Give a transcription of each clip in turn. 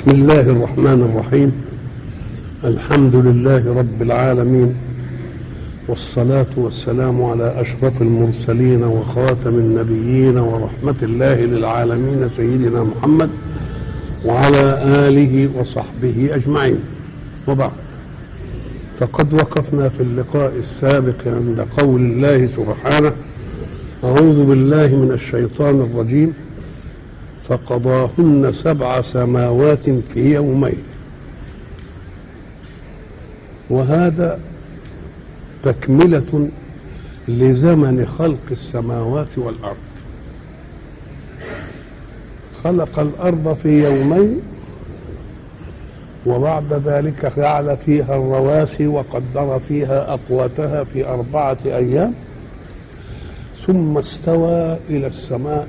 بسم الله الرحمن الرحيم الحمد لله رب العالمين والصلاة والسلام على أشرف المرسلين وخاتم النبيين ورحمة الله للعالمين سيدنا محمد وعلى آله وصحبه أجمعين وبعد فقد وقفنا في اللقاء السابق عند قول الله سبحانه أعوذ بالله من الشيطان الرجيم فقضاهن سبع سماوات في يومين وهذا تكملة لزمن خلق السماوات والأرض خلق الأرض في يومين وبعد ذلك جعل فيها الرواسي وقدر فيها أقواتها في أربعة أيام ثم استوى إلى السماء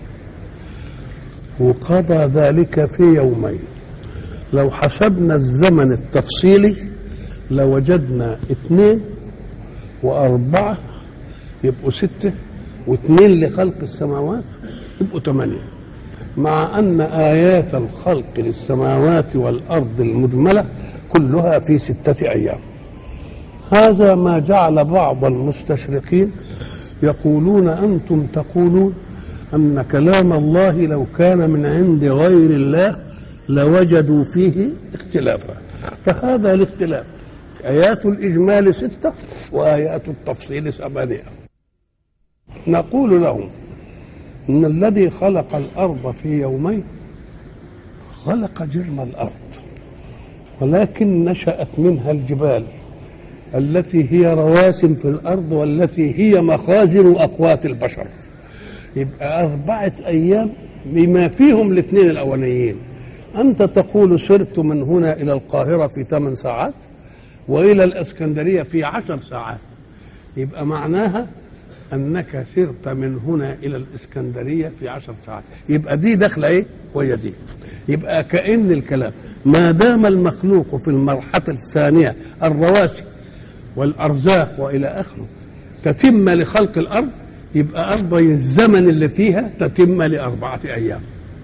وقضى ذلك في يومين لو حسبنا الزمن التفصيلي لوجدنا اثنين وأربعة يبقوا ستة واثنين لخلق السماوات يبقوا ثمانية مع أن آيات الخلق للسماوات والأرض المجملة كلها في ستة أيام هذا ما جعل بعض المستشرقين يقولون أنتم تقولون أن كلام الله لو كان من عند غير الله لوجدوا فيه اختلافا فهذا الاختلاف آيات الإجمال ستة وآيات التفصيل ثمانية نقول لهم إن الذي خلق الأرض في يومين خلق جرم الأرض ولكن نشأت منها الجبال التي هي رواسم في الأرض والتي هي مخازن أقوات البشر يبقى أربعة أيام بما فيهم الاثنين الأولانيين أنت تقول سرت من هنا إلى القاهرة في ثمان ساعات وإلى الإسكندرية في عشر ساعات يبقى معناها أنك سرت من هنا إلى الإسكندرية في عشر ساعات يبقى دي داخلة إيه وهي دي يبقى كأن الكلام ما دام المخلوق في المرحلة الثانية الرواسي والأرزاق وإلى آخره تتم لخلق الأرض يبقى أرض الزمن اللي فيها تتم لأربعة أيام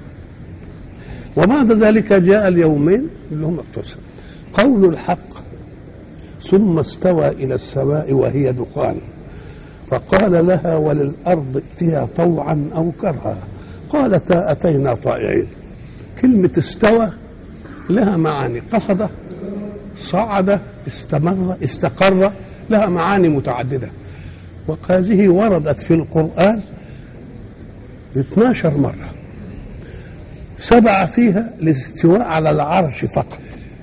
وبعد ذلك جاء اليومين اللي هم اقتصر قول الحق ثم استوى إلى السماء وهي دخان فقال لها وللأرض ائتيا طوعا أو كرها قالتا أتينا طائعين كلمة استوى لها معاني قصد صعد استمر استقر لها معاني متعددة وهذه وردت في القرآن 12 مرة سبعة فيها الاستواء على العرش فقط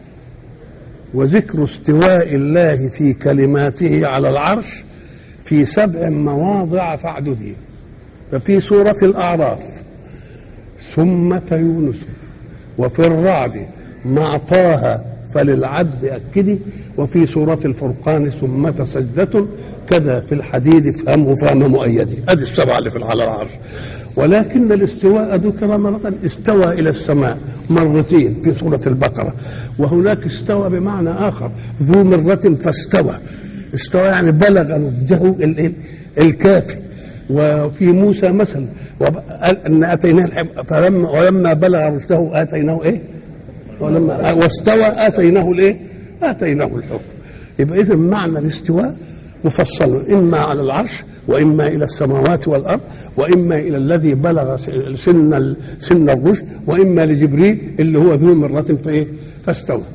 وذكر استواء الله في كلماته على العرش في سبع مواضع فاعدده ففي سورة الأعراف ثم يونس وفي الرعد مع طه فللعبد أكدي وفي سورة الفرقان ثم سجدة كذا في الحديد افهمه فهم مؤيدي ادي السبعه اللي في على العرش ولكن الاستواء ذكر مرة استوى إلى السماء مرتين في سورة البقرة وهناك استوى بمعنى آخر ذو مرة فاستوى استوى يعني بلغ نضجه الكافي وفي موسى مثلا أن أتيناه فلما ولما بلغ رشده آتيناه إيه؟ ولما واستوى آتيناه الإيه؟ آتيناه الحكم يبقى إذا معنى الاستواء مفصل إما على العرش وإما إلى السماوات والأرض وإما إلى الذي بلغ سن سن الرشد وإما لجبريل اللي هو ذو مرة في إيه؟ فاستوى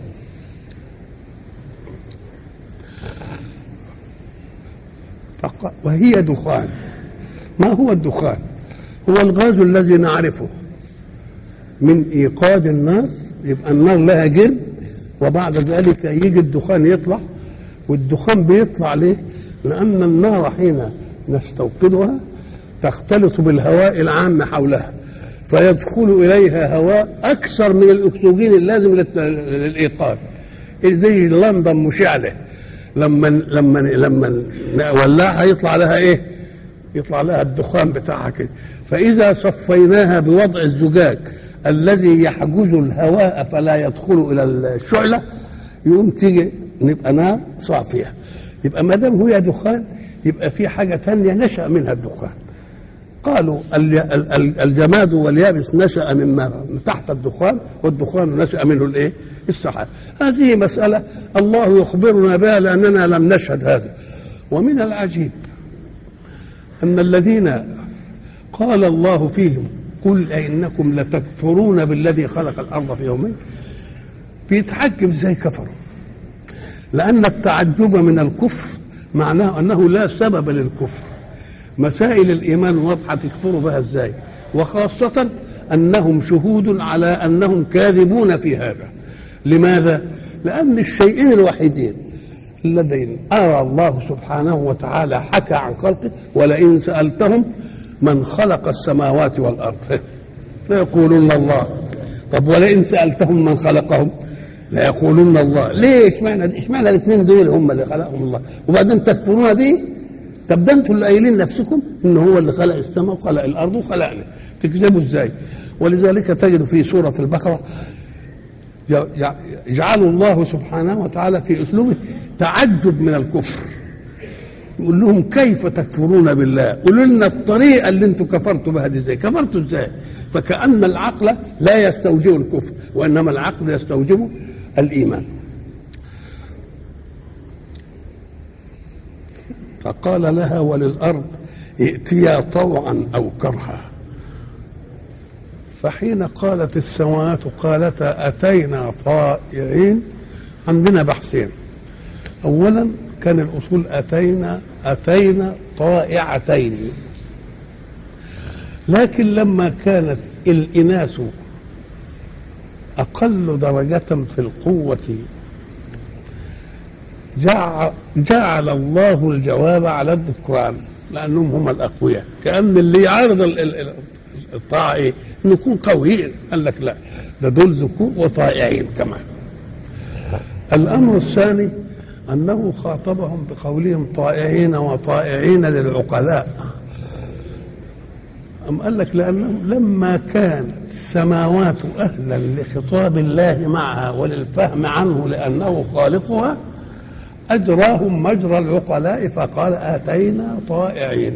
وهي دخان ما هو الدخان هو الغاز الذي نعرفه من إيقاد النار يبقى النار لها جرم وبعد ذلك يجي الدخان يطلع والدخان بيطلع ليه؟ لأن النار حين نستوقدها تختلط بالهواء العام حولها فيدخل إليها هواء أكثر من الأكسجين اللازم للإيقاد زي لندن مشعلة لما لما لما نولعها يطلع لها إيه؟ يطلع لها الدخان بتاعها كده فإذا صفيناها بوضع الزجاج الذي يحجز الهواء فلا يدخل إلى الشعلة يقوم تيجي نبقى نار صافية يبقى ما دام هي دخان يبقى في حاجة تانية نشأ منها الدخان قالوا ال- ال- ال- الجماد واليابس نشأ مما تحت الدخان والدخان نشأ منه الايه؟ السحاب. هذه مسألة الله يخبرنا بها لأننا لم نشهد هذا. ومن العجيب أن الذين قال الله فيهم قل أئنكم لتكفرون بالذي خلق الأرض في يومين بيتحجب ازاي كفروا لأن التعجب من الكفر معناه أنه لا سبب للكفر مسائل الإيمان واضحة تكفروا بها ازاي وخاصة أنهم شهود على أنهم كاذبون في هذا لماذا؟ لأن الشيئين الوحيدين الذين أرى الله سبحانه وتعالى حكى عن خلقه ولئن سألتهم من خلق السماوات والأرض ليقولن الله طب ولئن سألتهم من خلقهم ليقولن الله ليه اشمعنى اشمعنى الاثنين دول هم اللي خلقهم الله وبعدين تكفرون دي طب ده انتوا اللي قايلين نفسكم ان هو اللي خلق السماء وخلق الارض وخلقنا تكذبوا ازاي ولذلك تجد في سوره البقره يجعل الله سبحانه وتعالى في اسلوبه تعجب من الكفر يقول لهم كيف تكفرون بالله قولوا لنا الطريقه اللي انتم كفرتوا بها دي ازاي كفرتوا ازاي فكأن العقل لا يستوجب الكفر وإنما العقل يستوجب الإيمان فقال لها وللأرض ائتيا طوعا أو كرها فحين قالت السماوات قالتا أتينا طائعين عندنا بحثين أولا كان الأصول أتينا أتينا طائعتين لكن لما كانت الإناث أقل درجة في القوة جعل, جعل الله الجواب على الذكران لأنهم هم الأقوياء كأن اللي يعارض الطاعة إيه؟ إنه يكون قوي قال لك لا ده دول ذكور وطائعين كمان الأمر الثاني أنه خاطبهم بقولهم طائعين وطائعين للعقلاء أم قال لك لأنه لما كانت السماوات أهلا لخطاب الله معها وللفهم عنه لأنه خالقها أجراهم مجرى العقلاء فقال آتينا طائعين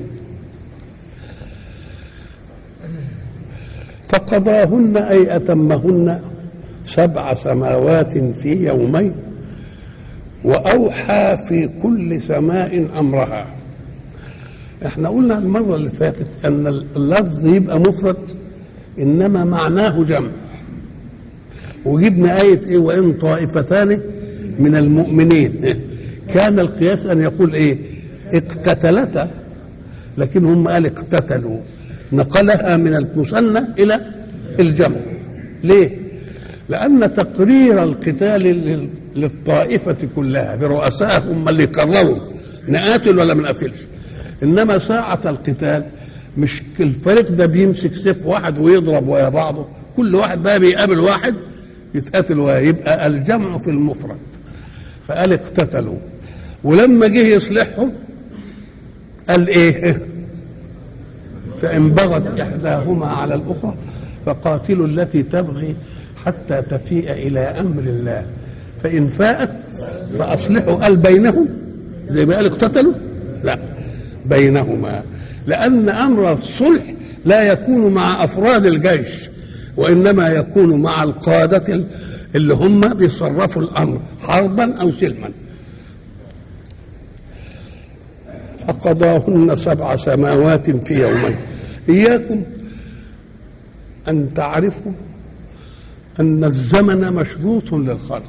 فقضاهن أي أتمهن سبع سماوات في يومين وأوحى في كل سماء أمرها احنا قلنا المرة اللي فاتت أن اللفظ يبقى مفرد إنما معناه جمع وجبنا آية إيه وإن طائفتان من المؤمنين كان القياس أن يقول إيه اقتتلتا لكن هم قال اقتتلوا نقلها من المثنى إلى الجمع ليه؟ لأن تقرير القتال للطائفة كلها برؤسائهم اللي قرروا نقاتل ولا ما نقاتلش انما ساعة القتال مش الفريق ده بيمسك سيف واحد ويضرب ويا بعضه كل واحد بقى بيقابل واحد يتقاتل ويبقى الجمع في المفرد فقال اقتتلوا ولما جه يصلحهم قال ايه فان بغت احداهما على الاخرى فقاتلوا التي تبغي حتى تفيء الى امر الله فان فاءت فاصلحوا قال بينهم زي ما قال اقتتلوا لا بينهما لأن أمر الصلح لا يكون مع أفراد الجيش وإنما يكون مع القادة اللي هم بيصرفوا الأمر حربا أو سلما فقضاهن سبع سماوات في يومين إياكم أن تعرفوا أن الزمن مشروط للخلق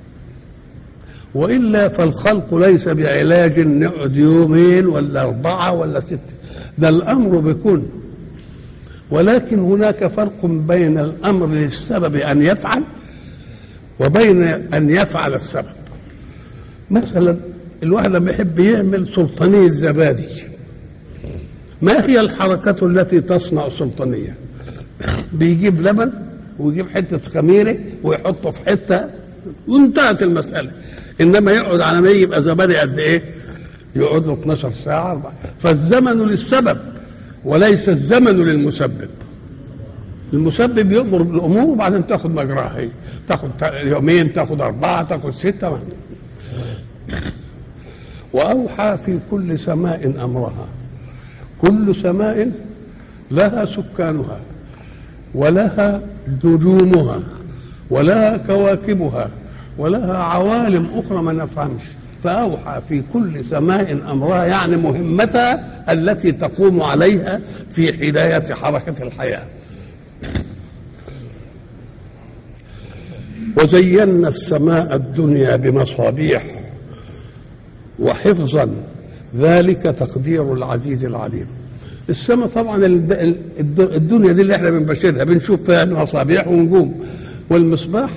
والا فالخلق ليس بعلاج نقعد يومين ولا اربعه ولا سته ده الامر بكون ولكن هناك فرق بين الامر للسبب ان يفعل وبين ان يفعل السبب مثلا الواحد لما يحب يعمل سلطانيه زبادي ما هي الحركة التي تصنع السلطانية بيجيب لبن ويجيب حتة خميرة ويحطه في حتة وانتهت المسألة انما يقعد على ما يبقى زبادي قد ايه يقعد له 12 ساعه أربعة. فالزمن للسبب وليس الزمن للمسبب المسبب يأمر بالامور وبعدين تاخد مجراها هي تاخد يومين تاخد اربعه تاخد سته واوحى في كل سماء امرها كل سماء لها سكانها ولها نجومها ولها كواكبها ولها عوالم أخرى ما نفهمش فأوحى في كل سماء أمرها يعني مهمتها التي تقوم عليها في حداية حركة الحياة وزينا السماء الدنيا بمصابيح وحفظا ذلك تقدير العزيز العليم السماء طبعا الدنيا دي اللي احنا بنبشرها بنشوف فيها مصابيح ونجوم والمصباح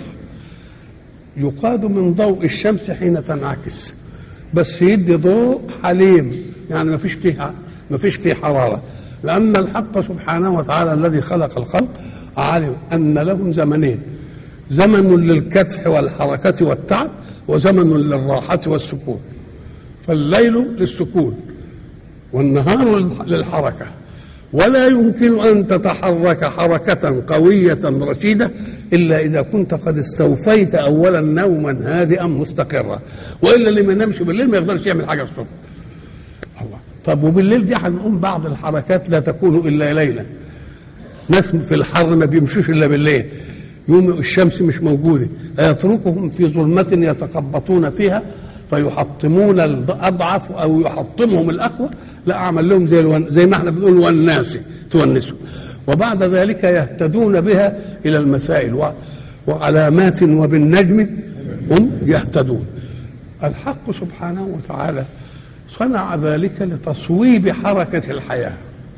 يقاد من ضوء الشمس حين تنعكس بس يدي ضوء حليم يعني ما فيش فيه ما فيش فيه حراره لان الحق سبحانه وتعالى الذي خلق الخلق علم ان لهم زمنين زمن للكدح والحركه والتعب وزمن للراحه والسكون فالليل للسكون والنهار للحركه ولا يمكن ان تتحرك حركه قويه رشيده الا اذا كنت قد استوفيت اولا نوما هادئا مستقرا والا اللي ما ينامش بالليل ما يقدرش يعمل حاجه الصبح الله طب وبالليل دي هنقوم بعض الحركات لا تكون الا ليلا ناس في الحر ما بيمشوش الا بالليل يوم الشمس مش موجوده يتركهم في ظلمه يتقبطون فيها فيحطمون الاضعف او يحطمهم الاقوى لا اعمل لهم زي الون... زي ما احنا بنقول والناس تونسوا وبعد ذلك يهتدون بها الى المسائل و... وعلامات وبالنجم هم يهتدون الحق سبحانه وتعالى صنع ذلك لتصويب حركه الحياه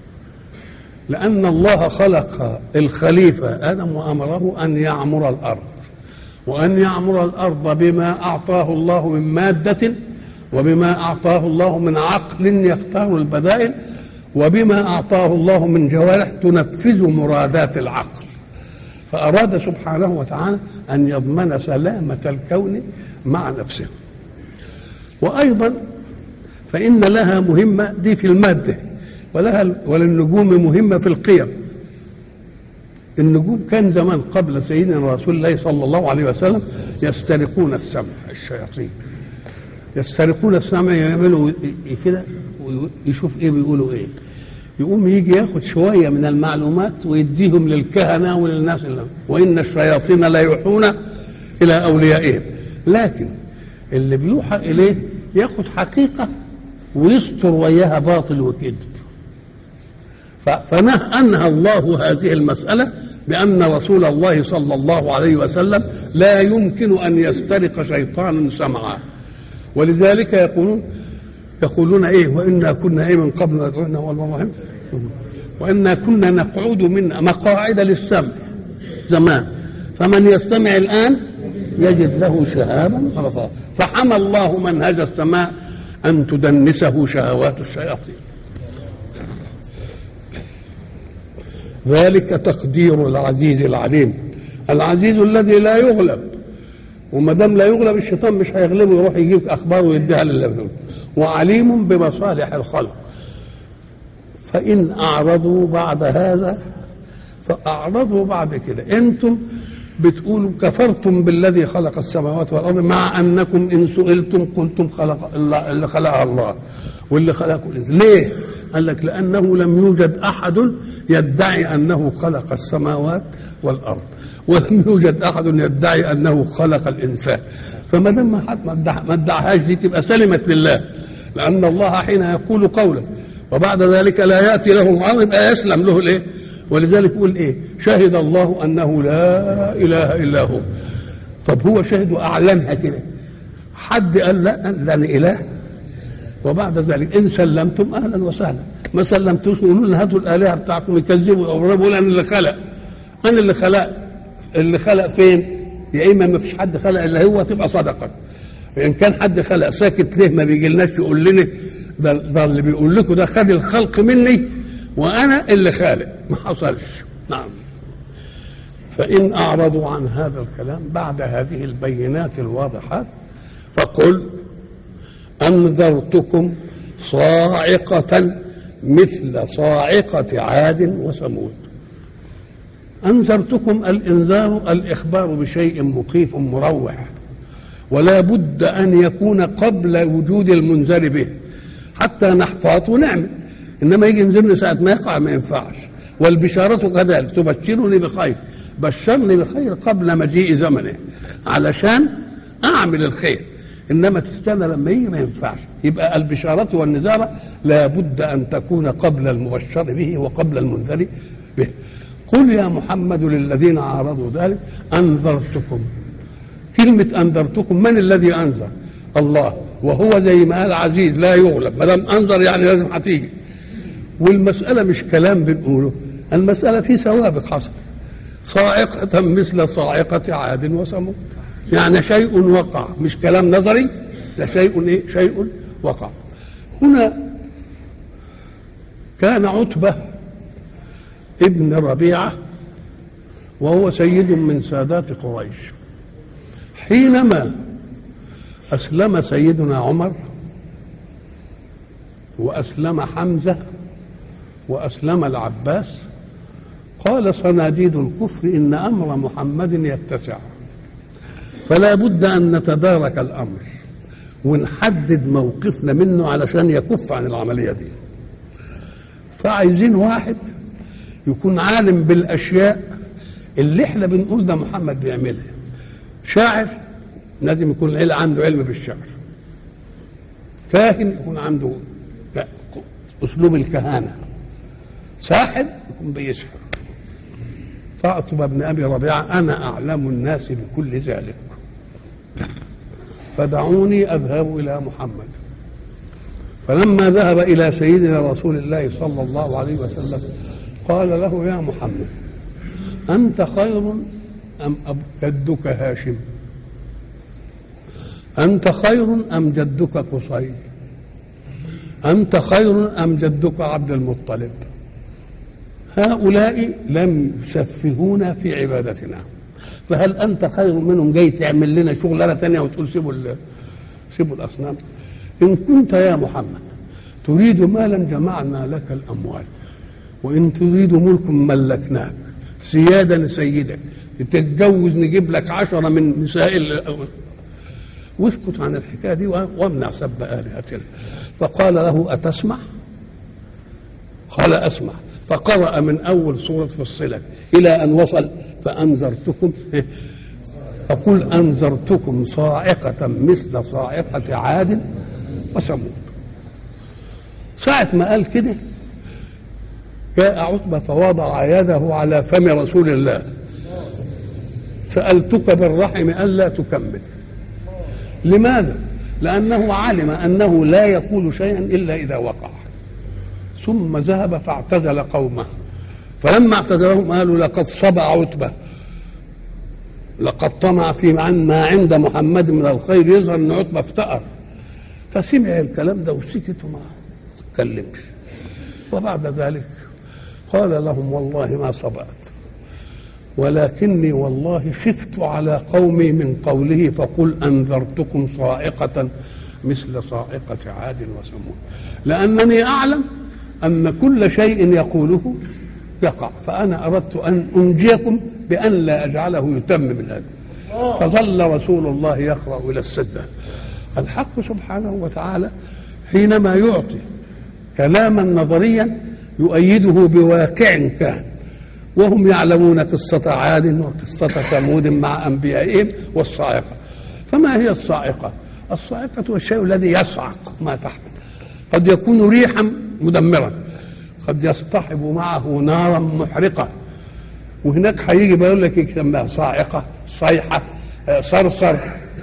لان الله خلق الخليفه ادم وامره ان يعمر الارض وأن يعمر الأرض بما أعطاه الله من مادة وبما أعطاه الله من عقل يختار البدائل وبما أعطاه الله من جوارح تنفذ مرادات العقل فأراد سبحانه وتعالى أن يضمن سلامة الكون مع نفسه وأيضا فإن لها مهمة دي في المادة ولها وللنجوم مهمة في القيم النجوم كان زمان قبل سيدنا رسول الله صلى الله عليه وسلم يسترقون السمع الشياطين يسترقون السمع يعملوا كده ويشوف ايه بيقولوا ايه يقوم يجي ياخد شويه من المعلومات ويديهم للكهنه وللناس اللي وان الشياطين لا يوحون الى اوليائهم لكن اللي بيوحى اليه ياخد حقيقه ويستر وياها باطل وكذب فنهى الله هذه المسألة بأن رسول الله صلى الله عليه وسلم لا يمكن أن يسترق شيطان سمعا ولذلك يقولون يقولون ايه وانا كنا ايه من قبل ندعونا هو الرحيم وانا كنا نقعد من مقاعد للسمع زمان فمن يستمع الان يجد له شهابا خلصا فحمى الله منهج السماء ان تدنسه شهوات الشياطين ذلك تقدير العزيز العليم العزيز الذي لا يغلب وما دام لا يغلب الشيطان مش هيغلبه يروح يجيب اخبار ويديها لله وعليم بمصالح الخلق فان اعرضوا بعد هذا فاعرضوا بعد كده انتم بتقولوا كفرتم بالذي خلق السماوات والارض مع انكم ان سئلتم قلتم خلق الله اللي خلقها الله واللي خلقه الانسان ليه؟ قال لك لانه لم يوجد احد يدعي انه خلق السماوات والارض ولم يوجد احد يدعي انه خلق الانسان فما دام ما حد ما ادعاهاش دي تبقى سلمت لله لان الله حين يقول قولا وبعد ذلك لا ياتي له معارض يبقى يسلم له الايه ولذلك يقول ايه شهد الله انه لا اله الا هو طب هو شهد واعلنها كده حد قال لا ده انا اله وبعد ذلك ان سلمتم اهلا وسهلا ما سلمتوش قولوا لنا هاتوا الالهه بتاعكم يكذبوا يقربوا انا اللي خلق انا اللي خلق اللي خلق فين؟ يا اما ما فيش حد خلق الا هو تبقى صدقه ان كان حد خلق ساكت ليه ما بيجيلناش يقول لنا ده, ده اللي بيقول لكم ده خد الخلق مني وانا اللي خالق ما حصلش نعم فان اعرضوا عن هذا الكلام بعد هذه البينات الواضحات فقل انذرتكم صاعقه مثل صاعقه عاد وثمود انذرتكم الانذار الاخبار بشيء مخيف مروع ولا بد ان يكون قبل وجود المنذر به حتى نحتاط ونعمل انما يجي ينذرنا ساعه ما يقع ما ينفعش والبشارة كذلك تبشرني بخير بشرني بخير قبل مجيء زمنه علشان اعمل الخير انما تستنى لما يجي ما ينفعش يبقى البشارة والنذارة لابد ان تكون قبل المبشر به وقبل المنذر به قل يا محمد للذين عارضوا ذلك انذرتكم كلمة انذرتكم من الذي انذر الله وهو زي ما قال عزيز لا يغلب ما دام انذر يعني لازم هتيجي والمسألة مش كلام بنقوله المسألة في سوابق حصل صاعقة مثل صاعقة عاد وثمود يعني شيء وقع مش كلام نظري ده شيء ايه شيء وقع هنا كان عتبة ابن ربيعة وهو سيد من سادات قريش حينما أسلم سيدنا عمر وأسلم حمزة وأسلم العباس قال صناديد الكفر إن أمر محمد يتسع فلا بد أن نتدارك الأمر ونحدد موقفنا منه علشان يكف عن العملية دي فعايزين واحد يكون عالم بالأشياء اللي احنا بنقول ده محمد بيعملها شاعر لازم يكون العلم عنده علم بالشعر كاهن يكون عنده اسلوب الكهانه ساحر يكون بيسحر فاعتب ابن ابي ربيعه انا اعلم الناس بكل ذلك فدعوني اذهب الى محمد فلما ذهب الى سيدنا رسول الله صلى الله عليه وسلم قال له يا محمد انت خير ام جدك هاشم انت خير ام جدك قصي انت خير ام جدك عبد المطلب هؤلاء لم يسفهونا في عبادتنا فهل انت خير منهم جاي تعمل لنا شغلانه ثانيه وتقول سيبوا سيبوا الاصنام ان كنت يا محمد تريد مالا جمعنا لك الاموال وان تريد ملك ملكناك سياده نسيدك تتجوز نجيب لك عشرة من نساء واسكت عن الحكايه دي وامنع سب الهتنا فقال له اتسمع قال اسمع فقرأ من أول سورة فصلت إلى أن وصل فأنذرتكم فقل أنذرتكم صاعقة مثل صاعقة عاد وثمود ساعة ما قال كده جاء عتبة فوضع يده على فم رسول الله سألتك بالرحم ألا تكمل لماذا؟ لأنه علم أنه لا يقول شيئا إلا إذا وقع ثم ذهب فاعتزل قومه فلما اعتزلهم قالوا لقد صبع عتبه لقد طمع في ما عند محمد من الخير يظهر ان عتبه افتقر فسمع الكلام ده وسكت وما تكلمش وبعد ذلك قال لهم والله ما صبأت ولكني والله خفت على قومي من قوله فقل أنذرتكم صاعقة مثل صاعقة عاد وثمود لأنني أعلم أن كل شيء يقوله يقع فأنا أردت أن أنجيكم بأن لا أجعله يتم من هذا فظل رسول الله يقرأ إلى السدة الحق سبحانه وتعالى حينما يعطي كلاما نظريا يؤيده بواقع كان وهم يعلمون قصة عاد وقصة ثمود مع أنبيائهم والصاعقة فما هي الصاعقة؟ الصاعقة هو الشيء الذي يصعق ما تحت قد يكون ريحا مدمرا قد يصطحب معه نارا محرقة وهناك هيجي بيقول لك يسميها صاعقة صيحة صرصر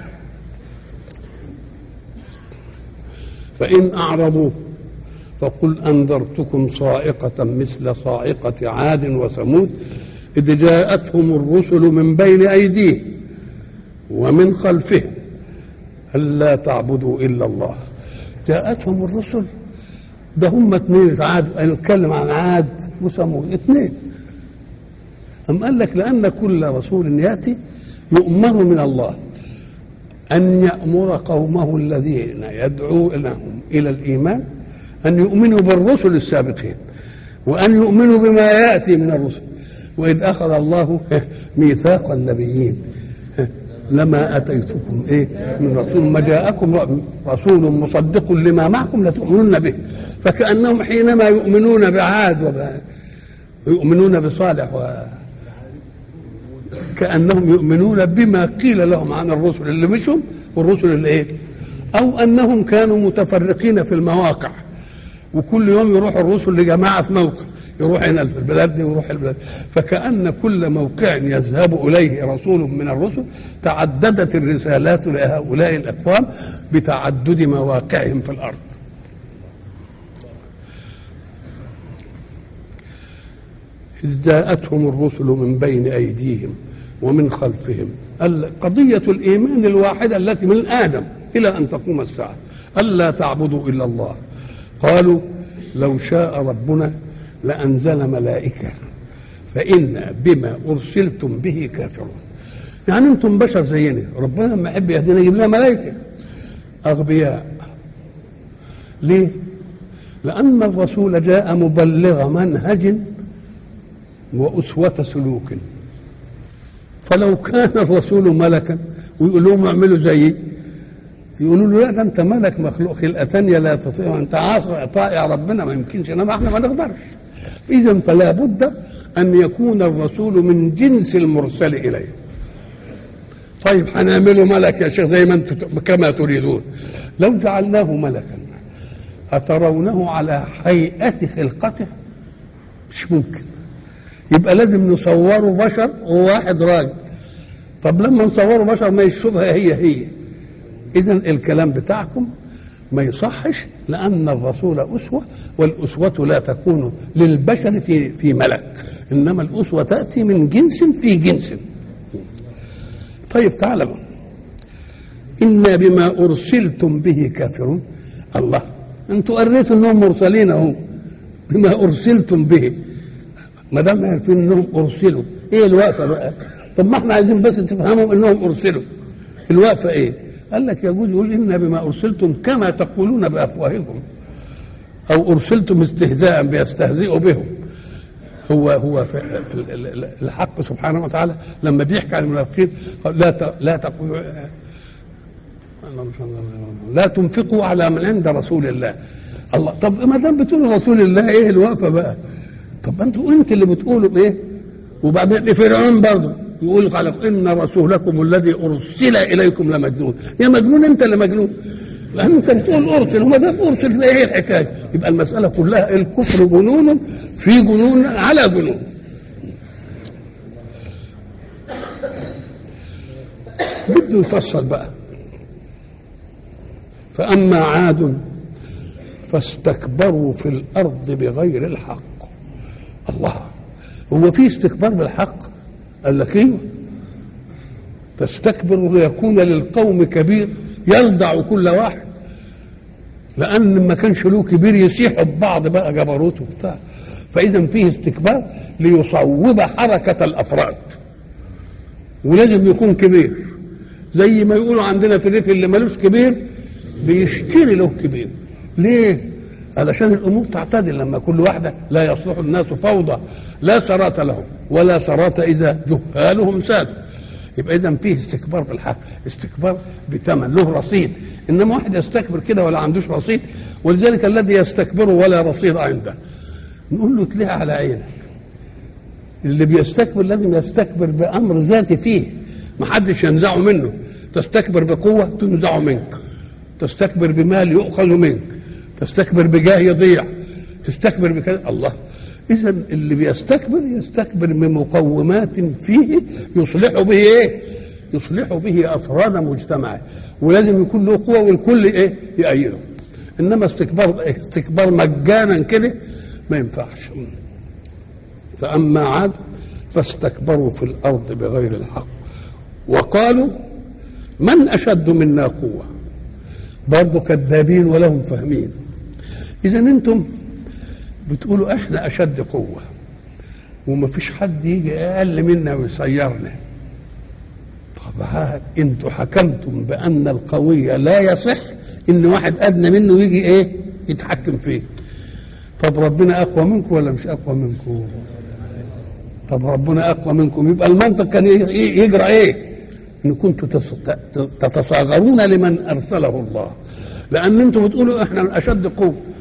فإن أعرضوا فقل أنذرتكم صاعقة مثل صاعقة عاد وثمود إذ جاءتهم الرسل من بين أيديهم ومن خلفهم ألا تعبدوا إلا الله جاءتهم الرسل ده هم اثنين عاد نتكلم عن عاد وثمود اثنين أم قال لك لأن كل رسول يأتي يؤمر من الله أن يأمر قومه الذين يدعو لهم إلى الإيمان أن يؤمنوا بالرسل السابقين وأن يؤمنوا بما يأتي من الرسل وإذ أخذ الله ميثاق النبيين لما اتيتكم ايه من رسول ما جاءكم رسول مصدق لما معكم لتؤمنن به فكانهم حينما يؤمنون بعاد يؤمنون بصالح و كأنهم يؤمنون بما قيل لهم عن الرسل اللي مشوا والرسل اللي ايه أو أنهم كانوا متفرقين في المواقع وكل يوم يروح الرسل لجماعة في موقع يروح هنا في البلاد دي ويروح البلاد فكأن كل موقع يذهب إليه رسول من الرسل تعددت الرسالات لهؤلاء الأقوام بتعدد مواقعهم في الأرض إذ جاءتهم الرسل من بين أيديهم ومن خلفهم قضية الإيمان الواحدة التي من آدم إلى أن تقوم الساعة ألا تعبدوا إلا الله قالوا لو شاء ربنا لأنزل ملائكة فإنا بما أرسلتم به كافرون يعني أنتم بشر زينا ربنا لما يحب يهدينا يجيب لنا ملائكة أغبياء ليه؟ لأن الرسول جاء مبلغ منهج وأسوة سلوك فلو كان الرسول ملكا ويقول لهم اعملوا زيي يقولوا له لا ده انت ملك مخلوق خلقه ثانيه لا تطيع انت عاصي طائع ربنا ما يمكنش انما احنا ما نقدرش اذا فلا بد ان يكون الرسول من جنس المرسل اليه طيب هنعمله ملك يا شيخ زي ما انتم كما تريدون لو جعلناه ملكا أترونه على هيئة خلقته مش ممكن يبقى لازم نصوره بشر وواحد راجل طب لما نصوره بشر ما يشوفها هي هي اذا الكلام بتاعكم ما يصحش لان الرسول اسوه والاسوه لا تكون للبشر في في ملك انما الاسوه تاتي من جنس في جنس طيب تعالوا انا بما ارسلتم به كافرون الله انتوا قريتوا انهم مرسلين اهو بما ارسلتم به ما دام عارفين انهم ارسلوا ايه الوقفه بقى طب ما احنا عايزين بس تفهموا انهم ارسلوا الوقفه ايه قال لك يجوز يقول إن بما أرسلتم كما تقولون بأفواهكم أو أرسلتم استهزاء بيستهزئوا بهم هو هو في الحق سبحانه وتعالى لما بيحكي عن المنافقين لا لا تقولوا لا تنفقوا على من عند رسول الله الله طب ما دام بتقولوا رسول الله ايه الوقفه بقى طب انتوا انت اللي بتقولوا ايه وبعدين فرعون برضه يقول قال ان رسولكم الذي ارسل اليكم لمجنون يا مجنون انت اللي مجنون لان انت بتقول ارسل هو ده ارسل ايه الحكايه يبقى المساله كلها الكفر جنون في جنون على جنون بده يفصل بقى فاما عاد فاستكبروا في الارض بغير الحق الله هو في استكبار بالحق قال لك ايوه تستكبر ليكون للقوم كبير يرضع كل واحد لان ما كانش له كبير يسيحوا ببعض بقى جبروت وبتاع فاذا فيه استكبار ليصوب حركه الافراد ولازم يكون كبير زي ما يقولوا عندنا في الريف اللي ملوش كبير بيشتري له كبير ليه علشان الامور تعتدل لما كل واحده لا يصلح الناس فوضى لا سرات لهم ولا سرات اذا جهالهم ساد يبقى اذا فيه استكبار بالحق استكبار بثمن له رصيد انما واحد يستكبر كده ولا عندوش رصيد ولذلك الذي يستكبر ولا رصيد عنده نقول له تليها على عينك اللي بيستكبر لازم يستكبر بامر ذاتي فيه ما حدش ينزعه منه تستكبر بقوه تنزع منك تستكبر بمال يؤخذ منك تستكبر بجاه يضيع تستكبر بكذا الله اذا اللي بيستكبر يستكبر بمقومات فيه يصلح به ايه يصلح به افراد مجتمعه ولازم يكون له قوه والكل ايه يأيده انما استكبار استكبار مجانا كده ما ينفعش فاما عاد فاستكبروا في الارض بغير الحق وقالوا من اشد منا قوه برضه كذابين ولهم فاهمين اذا انتم بتقولوا احنا اشد قوه وما فيش حد يجي اقل منا ويصيرنا طب ها انتوا حكمتم بان القوي لا يصح ان واحد ادنى منه يجي ايه يتحكم فيه طب ربنا اقوى منكم ولا مش اقوى منكم طب ربنا اقوى منكم يبقى المنطق كان يجرى ايه ان كنتم تتصاغرون لمن ارسله الله لان انتم بتقولوا احنا اشد قوه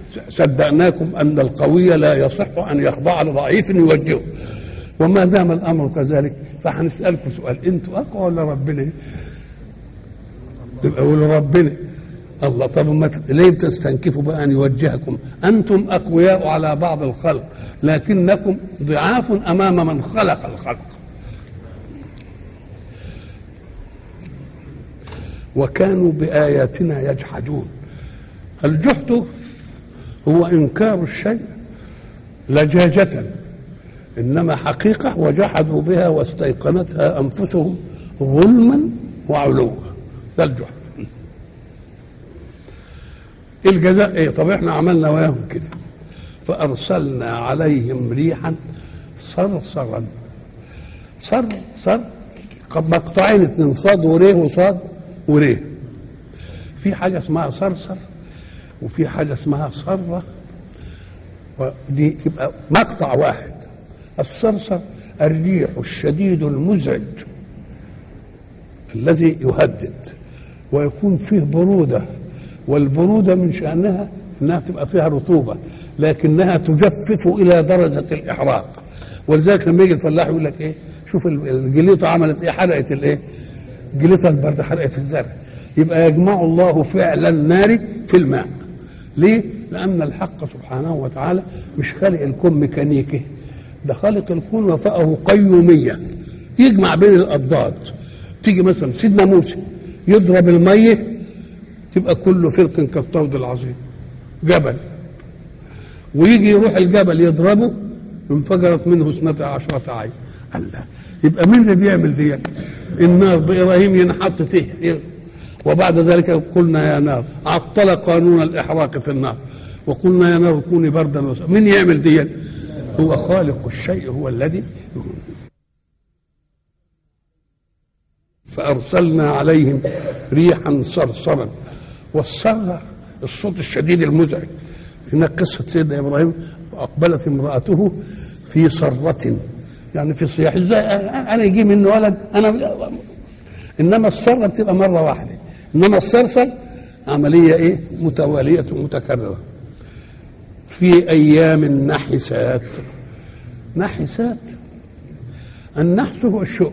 صدقناكم ان القوي لا يصح ان يخضع لضعيف يوجهه وما دام الامر كذلك فهنسالكم سؤال انتوا اقوى ولا ربنا؟ يبقى قولوا ربنا الله طب ما ليه بتستنكفوا بقى ان يوجهكم انتم اقوياء على بعض الخلق لكنكم ضعاف امام من خلق الخلق وكانوا باياتنا يجحدون الجحد هو انكار الشيء لجاجه انما حقيقه وجحدوا بها واستيقنتها انفسهم ظلما وعلوا ده الجحد الجزاء ايه طب احنا عملنا وياهم كده فارسلنا عليهم ريحا صرصرا صر صر مقطعين اتنين صاد وريه وصاد وريه في حاجه اسمها صرصر وفي حاجه اسمها صره ودي تبقى مقطع واحد الصرصر الريح الشديد المزعج الذي يهدد ويكون فيه بروده والبروده من شانها انها تبقى فيها رطوبه لكنها تجفف الى درجه الاحراق ولذلك لما يجي الفلاح يقول لك ايه شوف الجليطه عملت ايه حرقت الايه جليطه البرد حرقت الزرع يبقى يجمع الله فعل النار في الماء ليه لان الحق سبحانه وتعالى مش خالق الكون ميكانيكي ده خالق الكون وفقه قيوميه يجمع بين الاضداد تيجي مثلا سيدنا موسى يضرب الميه تبقى كل فرق كالطود العظيم جبل ويجي يروح الجبل يضربه انفجرت منه اثنتا عشرة عين الله يبقى مين اللي بيعمل دي النار بإبراهيم ينحط فيه وبعد ذلك قلنا يا نار عطل قانون الإحراق في النار وقلنا يا نار كوني بردا وسلام مين يعمل دي هو خالق الشيء هو الذي فأرسلنا عليهم ريحا صرصرا والصرة الصوت الشديد المزعج هناك قصة سيدنا إبراهيم أقبلت امرأته في صرة يعني في صياح ازاي انا يجي منه ولد انا انما الصرة بتبقى مرة واحدة انما الصرصر عملية ايه متوالية متكررة في ايام نحسات نحسات النحس هو الشؤم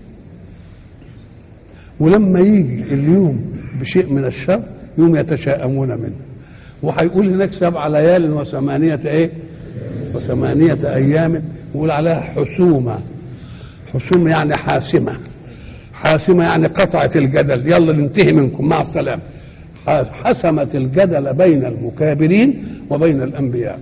ولما يجي اليوم بشيء من الشر يوم يتشاءمون منه وهيقول هناك سبع ليال وثمانية ايه وثمانية أيام يقول عليها حسومة حسومة يعني حاسمة حاسمة يعني قطعت الجدل يلا ننتهي منكم مع السلامة حسمت الجدل بين المكابرين وبين الأنبياء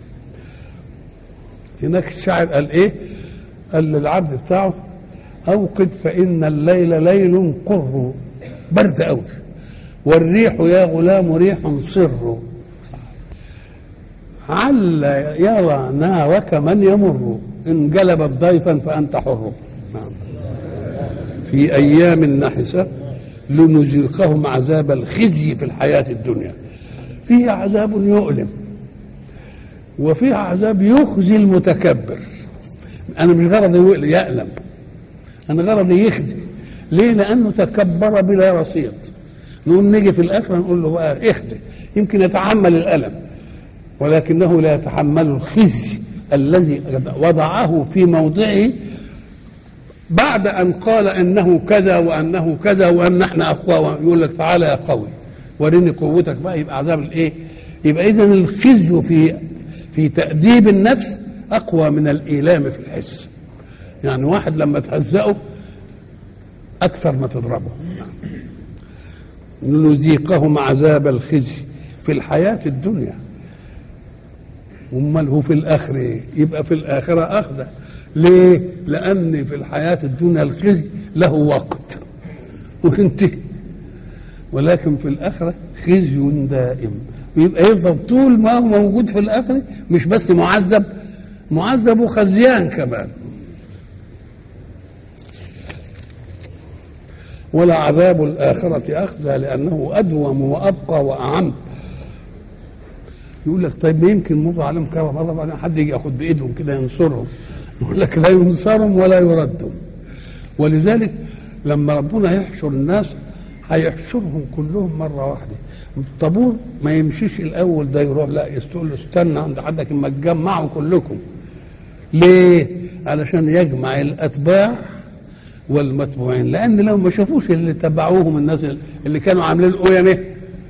هناك الشاعر قال إيه قال للعبد بتاعه أوقد فإن الليل ليل قر برد أوي والريح يا غلام ريح صر عل يرى نارك من يمر إن جلبت ضيفا فأنت حر نعم. في أيام نحسة لنذيقهم عذاب الخزي في الحياة الدنيا فيه عذاب يؤلم وفيه عذاب يخزي المتكبر أنا مش غرضي يألم أنا غرضي يخزي ليه؟ لأنه تكبر بلا رصيد نقوم نيجي في الآخرة نقول له بقى اخزي يمكن يتحمل الألم ولكنه لا يتحمل الخزي الذي وضعه في موضعه بعد ان قال انه كذا وانه كذا وان احنا اقوى يقول لك تعالى يا قوي وريني قوتك بقى يبقى عذاب الايه؟ يبقى اذا الخزي في في تاديب النفس اقوى من الايلام في الحس. يعني واحد لما تهزئه اكثر ما تضربه. نذيقهم عذاب الخزي في الحياه الدنيا. امال هو في الاخره ايه؟ يبقى في الاخره اخذه ليه؟ لان في الحياه الدنيا الخزي له وقت وينتهي ولكن في الاخره خزي دائم يبقى يفضل طول ما هو موجود في الاخره مش بس معذب معذب وخزيان كمان ولا عذاب الآخرة أخزى لأنه أدوم وأبقى وأعم يقول لك طيب ما يمكن مر عليهم كرة مرة بعدين حد يجي ياخد بإيدهم كده ينصرهم يقول لك لا ينصرهم ولا يردهم ولذلك لما ربنا يحشر الناس هيحشرهم كلهم مره واحده الطابور ما يمشيش الاول ده يروح لا يقول له استنى عند حدك اما تجمعوا كلكم ليه علشان يجمع الاتباع والمتبوعين لان لو ما شافوش اللي تبعوهم الناس اللي كانوا عاملين القيم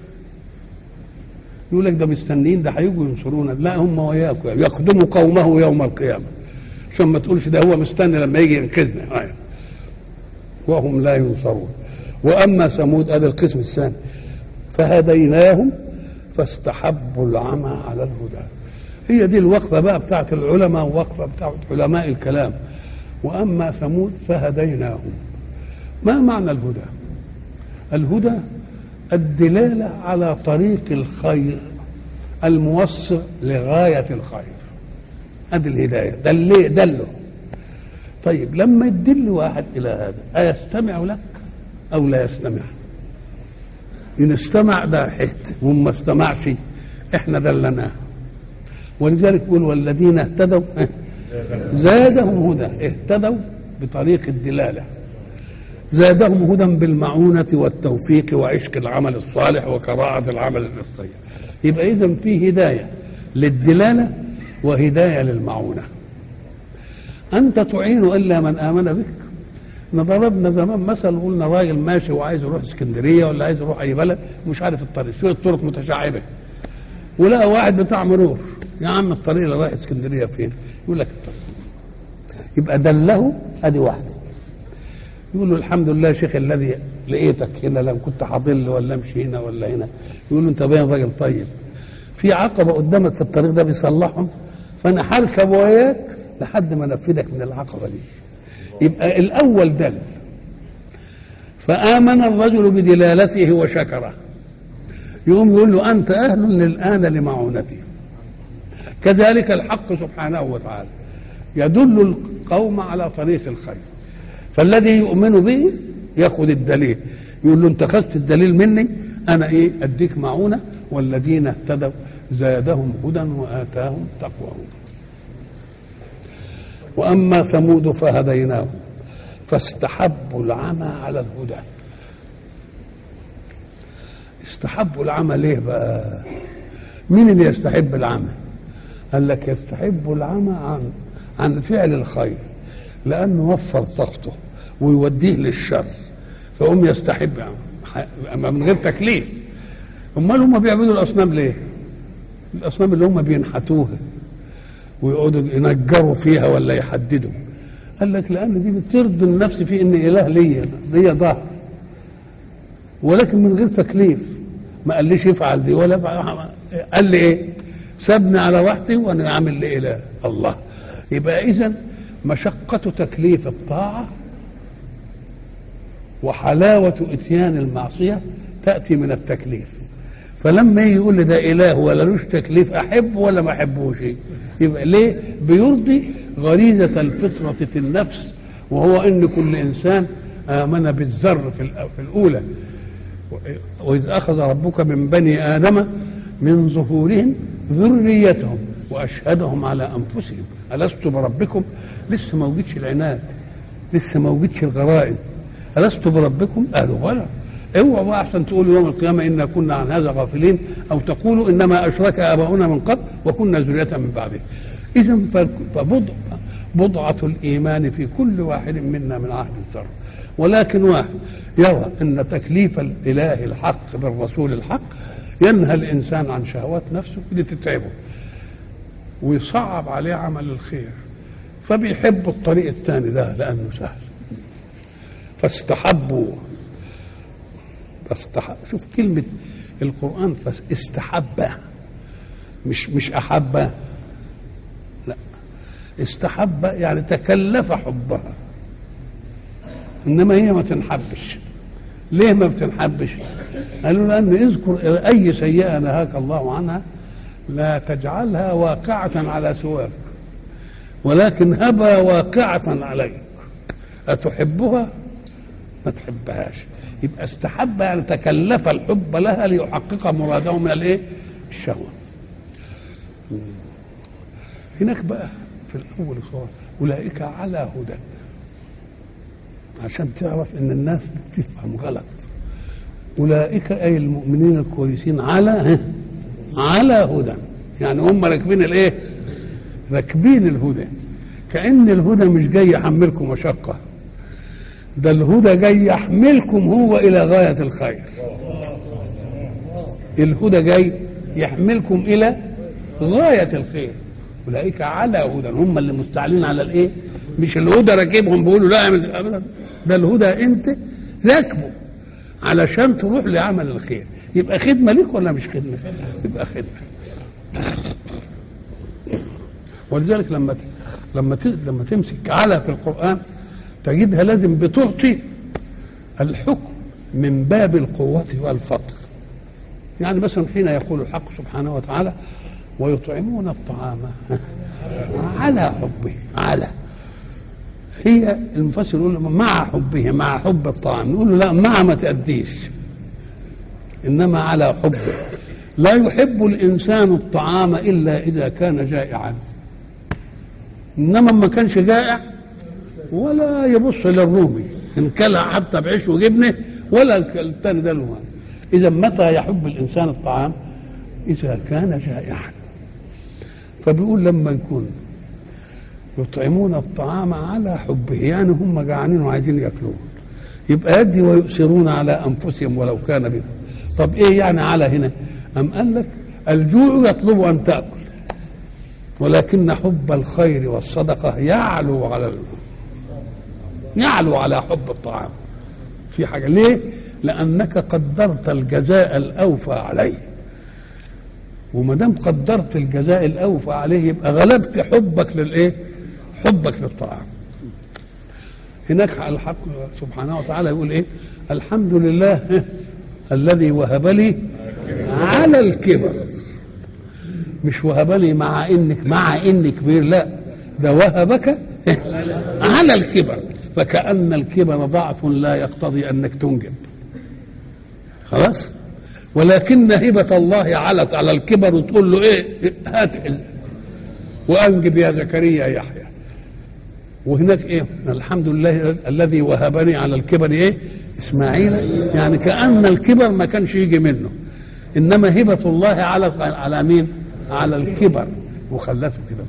يقول لك ده مستنيين ده هيجوا ينصرونا لا هم وياكم يخدموا قومه يوم القيامه عشان ما تقولش ده هو مستني لما يجي ينقذنا وهم لا ينصرون واما ثمود هذا القسم الثاني فهديناهم فاستحبوا العمى على الهدى هي دي الوقفه بقى بتاعت العلماء ووقفه بتاعت علماء الكلام واما ثمود فهديناهم ما معنى الهدى الهدى الدلاله على طريق الخير الموصل لغايه الخير هذه الهدايه دل دله طيب لما يدل واحد الى هذا ايستمع لك او لا يستمع ان استمع ده حت وما استمعش احنا دلناه ولذلك يقول والذين اهتدوا زادهم هدى اهتدوا بطريق الدلاله زادهم هدى بالمعونة والتوفيق وعشق العمل الصالح وكراءة العمل الصالح يبقى إذا في هداية للدلالة وهداية للمعونة أنت تعين إلا من آمن بك ضربنا زمان مثل قلنا راجل ماشي وعايز يروح اسكندريه ولا عايز يروح اي بلد مش عارف الطريق شويه الطرق متشعبه ولقى واحد بتاع مرور يا عم الطريق اللي رايح اسكندريه فين؟ يقول لك الطريق يبقى دله ادي واحده يقول له الحمد لله يا شيخ الذي لقيتك هنا لم كنت هضل ولا امشي هنا ولا هنا يقول له انت باين راجل طيب في عقبه قدامك في الطريق ده بيصلحهم فانا هركب وياك لحد ما انفذك من العقبه دي يبقى الاول دل فامن الرجل بدلالته وشكره يقوم يقول له انت اهل الان لمعونتي كذلك الحق سبحانه وتعالى يدل القوم على طريق الخير فالذي يؤمن به ياخذ الدليل يقول له انت اخذت الدليل مني انا ايه اديك معونه والذين اهتدوا زادهم هدى واتاهم تقواهم واما ثمود فهديناهم فاستحبوا العمى على الهدى استحبوا العمى ليه بقى مين اللي يستحب العمى قال لك يستحب العمى عن عن فعل الخير لانه وفر طاقته ويوديه للشر فهم يستحب اما من غير تكليف امال هم بيعبدوا الاصنام ليه الاصنام اللي هم بينحتوها ويقعدوا ينجروا فيها ولا يحددوا قال لك لان دي بترضي النفس في ان اله ليا ليا ظهر ولكن من غير تكليف ما قاليش افعل دي ولا افعل قال لي ايه سابني على راحتي وانا عامل لي اله الله يبقى اذا مشقة تكليف الطاعة وحلاوة اتيان المعصية تأتي من التكليف فلما يجي يقول لي ده اله ولا لوش تكليف احبه ولا ما احبوش يبقى ليه بيرضي غريزه الفطره في النفس وهو ان كل انسان امن بالذر في الاولى واذ اخذ ربك من بني ادم من ظهورهم ذريتهم واشهدهم على انفسهم الست بربكم لسه ما وجدش العناد لسه ما وجدش الغرائز الست بربكم قالوا بلى اوعوا بقى عشان تقولوا يوم القيامه انا كنا عن هذا غافلين او تقولوا انما اشرك اباؤنا من قبل وكنا ذريه من بعده اذا فبضع بضعة الإيمان في كل واحد منا من عهد الذر ولكن واحد يرى أن تكليف الإله الحق بالرسول الحق ينهى الإنسان عن شهوات نفسه دي تتعبه ويصعب عليه عمل الخير فبيحب الطريق الثاني ده لأنه سهل فاستحبوا فاستحب شوف كلمة القرآن فاستحب مش مش أحب لا استحب يعني تكلف حبها إنما هي ما تنحبش ليه ما بتنحبش قالوا لأن اذكر أي سيئة نهاك الله عنها لا تجعلها واقعة على سواك ولكن هبها واقعة عليك أتحبها ما تحبهاش يبقى استحب يعني تكلف الحب لها ليحقق مراده من الايه؟ الشهوه. هناك بقى في الاول خالص اولئك على هدى عشان تعرف ان الناس بتفهم غلط اولئك اي المؤمنين الكويسين على ها؟ على هدى يعني هم راكبين الايه راكبين الهدى كأن الهدى مش جاي يحملكم مشقة ده الهدى جاي يحملكم هو إلى غاية الخير الهدى جاي يحملكم إلى غاية الخير أولئك على هدى هم اللي مستعلين على الإيه مش الهدى راكبهم بيقولوا لا اعمل أبدا ده الهدى أنت راكبه علشان تروح لعمل الخير يبقى خدمة ليك ولا مش خدمة يبقى خدمة ولذلك لما لما لما تمسك على في القرآن تجدها لازم بتعطي الحكم من باب القوة والفضل يعني مثلا حين يقول الحق سبحانه وتعالى ويطعمون الطعام على حبه على هي المفسر يقول مع حبه مع حب الطعام نقول له لا مع ما تأديش إنما على حبه لا يحب الإنسان الطعام إلا إذا كان جائعا إنما ما كانش جائع ولا يبص للرومي إن كلها حتى بعيش وجبنه ولا الثاني ده له إذا متى يحب الإنسان الطعام إذا كان جائعا فبيقول لما يكون يطعمون الطعام على حبه يعني هم جعانين وعايزين ياكلوه يبقى يدي ويؤثرون على انفسهم ولو كان بهم طب ايه يعني على هنا ام قال لك الجوع يطلب ان تاكل ولكن حب الخير والصدقه يعلو على ال... يعلو على حب الطعام في حاجه ليه لانك قدرت الجزاء الاوفى عليه وما دام قدرت الجزاء الاوفى عليه يبقى غلبت حبك للايه حبك للطعام هناك الحق سبحانه وتعالى يقول ايه الحمد لله الذي وهب لي على الكبر مش وهب لي مع انك مع انك كبير لا ده وهبك على الكبر فكأن الكبر ضعف لا يقتضي انك تنجب خلاص ولكن هبة الله علت على الكبر وتقول له ايه هات وانجب يا زكريا يحيى وهناك ايه الحمد لله الذي وهبني على الكبر ايه اسماعيل يعني كان الكبر ما كانش يجي منه انما هبه الله على على مين على الكبر وخلته كده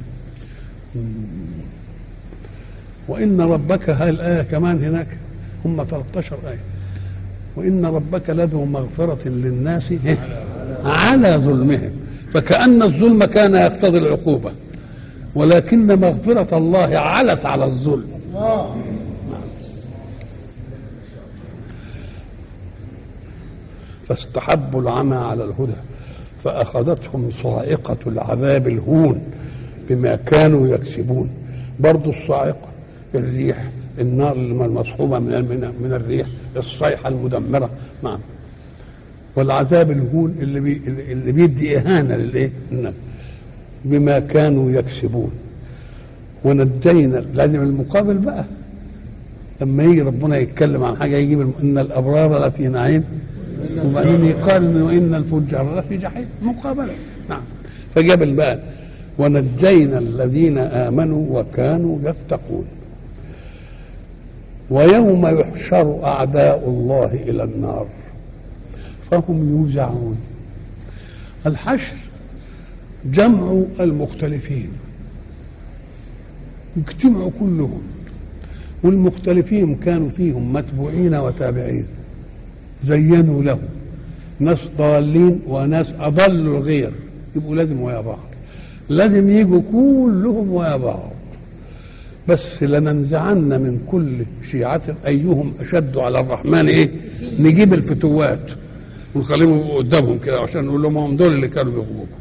وان ربك هاي الايه كمان هناك هم 13 ايه وان ربك لذو مغفره للناس على ظلمهم فكان الظلم كان يقتضي العقوبه ولكن مغفرة الله علت على الظلم فاستحبوا العمى على الهدى فأخذتهم صاعقة العذاب الهون بما كانوا يكسبون برضو الصاعقة الريح النار المصحوبة من من الريح الصيحة المدمرة نعم والعذاب الهون اللي بي اللي بيدي إهانة للإيه؟ الناس بما كانوا يكسبون ونجينا لازم المقابل بقى لما يجي ربنا يتكلم عن حاجه يجيب ان الابرار لفي نعيم وبعدين يقال وان الفجار لفي جحيم مقابله نعم فجاب بقى ونجينا الذين امنوا وكانوا يتقون ويوم يحشر اعداء الله الى النار فهم يوزعون الحشر جمع المختلفين اجتمعوا كلهم والمختلفين كانوا فيهم متبوعين وتابعين زينوا له ناس ضالين وناس اضلوا الغير يبقوا لازم ويا بعض لازم يجوا كلهم ويا بعض بس لننزعن من كل شيعة أيهم أشد على الرحمن إيه نجيب الفتوات ونخليهم قدامهم كده عشان نقول لهم هم دول اللي كانوا بيغضبوا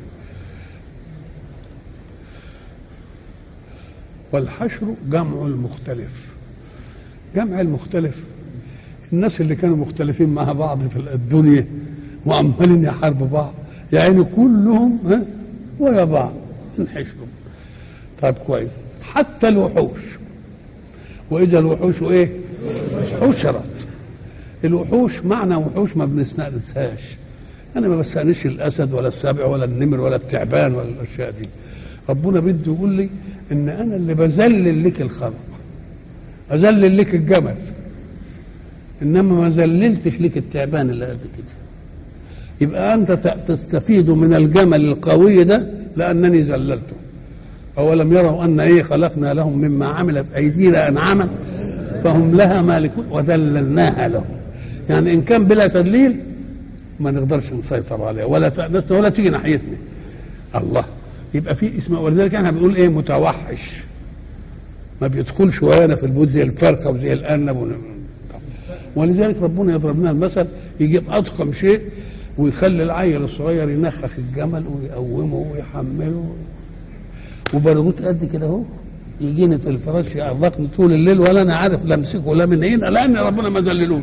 والحشر جمع المختلف جمع المختلف الناس اللي كانوا مختلفين مع بعض في الدنيا وعمالين يحاربوا بعض يعني كلهم ها ويا بعض انحشروا طيب كويس حتى الوحوش واذا الوحوش ايه حشرت الوحوش معنى وحوش ما بنستأنسهاش انا ما بستأنسش الاسد ولا السبع ولا النمر ولا التعبان ولا الاشياء دي ربنا بده يقول لي ان انا اللي بذلل لك الخلق اذلل لك الجمل انما ما ذللتش لك التعبان اللي قد كده يبقى انت ت- تستفيد من الجمل القوي ده لانني ذللته اولم يروا ان ايه خلقنا لهم مما عملت ايدينا انعاما فهم لها مالكون وذللناها لهم يعني ان كان بلا تدليل ما نقدرش نسيطر عليها ولا تأنسنا ولا تيجي ناحيتنا الله يبقى في اسم ولذلك احنا بنقول ايه متوحش ما بيدخلش ويانا في البيوت زي الفرخه وزي الارنب ون- ولذلك ربنا يضرب لنا المثل يجيب اضخم شيء ويخلي العيل الصغير ينخخ الجمل ويقومه ويحمله وبرغوت قد كده اهو يجيني في الفراش يعرقني طول الليل ولا انا عارف لا امسكه لا من هنا لان ربنا ما ذللوش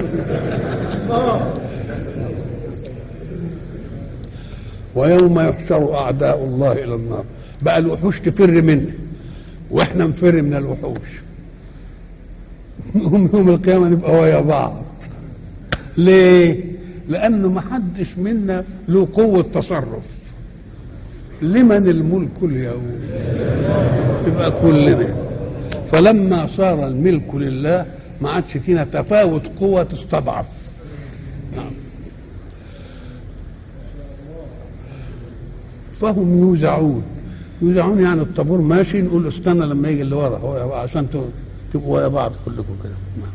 ويوم يحشر اعداء الله الى النار بقى الوحوش تفر منه واحنا نفر من الوحوش يوم يوم القيامه نبقى ويا بعض ليه لانه ما حدش منا له قوه تصرف لمن الملك اليوم يبقى كلنا فلما صار الملك لله ما عادش فينا تفاوت قوة تستضعف نعم. فهم يوزعون يوزعون يعني الطابور ماشي نقول له استنى لما يجي اللي ورا هو عشان تبقوا ويا بعض كلكم كده نعم.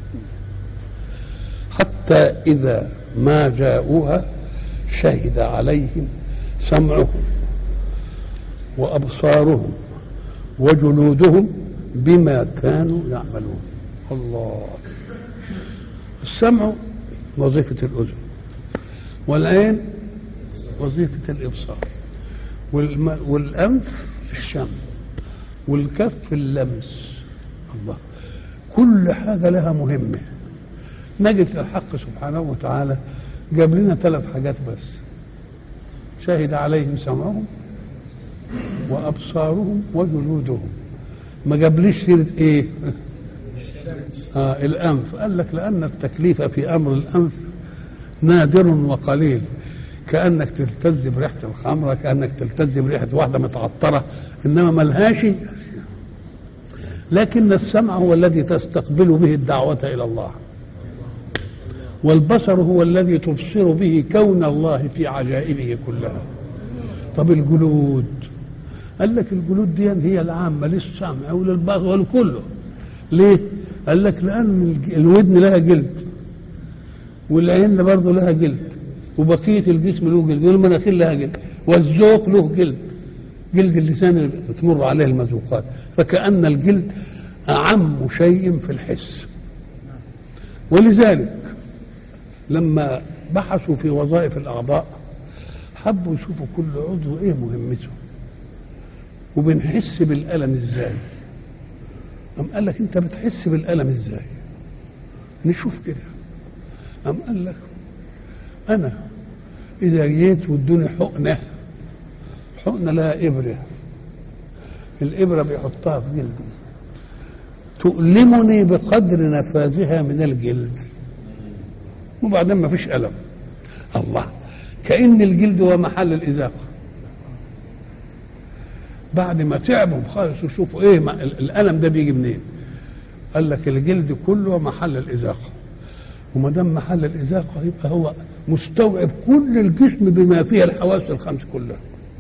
حتى إذا ما جاءوها شهد عليهم سمعهم وأبصارهم وجلودهم بما كانوا يعملون الله السمع وظيفة الأذن والعين وظيفة الإبصار والم... والأنف الشم والكف اللمس الله كل حاجة لها مهمة نجد الحق سبحانه وتعالى جاب لنا ثلاث حاجات بس شهد عليهم سمعهم وابصارهم وجلودهم ما جابليش سيره ايه آه الانف قال لك لان التكليف في امر الانف نادر وقليل كانك تلتز بريحه الخمره كانك تلتز بريحه واحده متعطره انما ملهاش لكن السمع هو الذي تستقبل به الدعوه الى الله والبصر هو الذي تبصر به كون الله في عجائبه كلها طب الجلود قال لك الجلود دي هي العامه للسمع وللبصر ولكله ليه؟ قال لك لان الج- الودن لها جلد والعين برضه لها جلد وبقيه الجسم له جلد والمناخير لها جلد والذوق له جلد جلد اللسان اللي بتمر عليه المذوقات فكأن الجلد أعم شيء في الحس ولذلك لما بحثوا في وظائف الأعضاء حبوا يشوفوا كل عضو إيه مهمته وبنحس بالألم إزاي أم قال لك أنت بتحس بالألم إزاي نشوف كده أم قال لك أنا إذا جيت وادوني حقنة حقنة لها إبرة الإبرة بيحطها في جلدي تؤلمني بقدر نفاذها من الجلد وبعدين ما فيش ألم الله كأن الجلد هو محل الإذاقة بعد ما تعبوا خالص وشوفوا ايه ما- ال- الالم ده بيجي منين قال لك الجلد كله محل الاذاقه وما دام محل الاذاقه يبقى هو مستوعب كل الجسم بما فيه الحواس الخمس كلها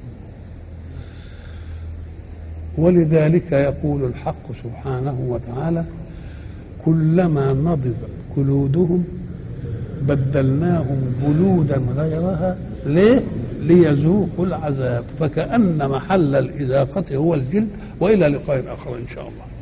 ولذلك يقول الحق سبحانه وتعالى كلما نضج جلودهم بدلناهم جلودا غيرها ليه؟ ليذوقوا العذاب فكأن محل الإذاقة هو الجلد وإلى لقاء آخر إن شاء الله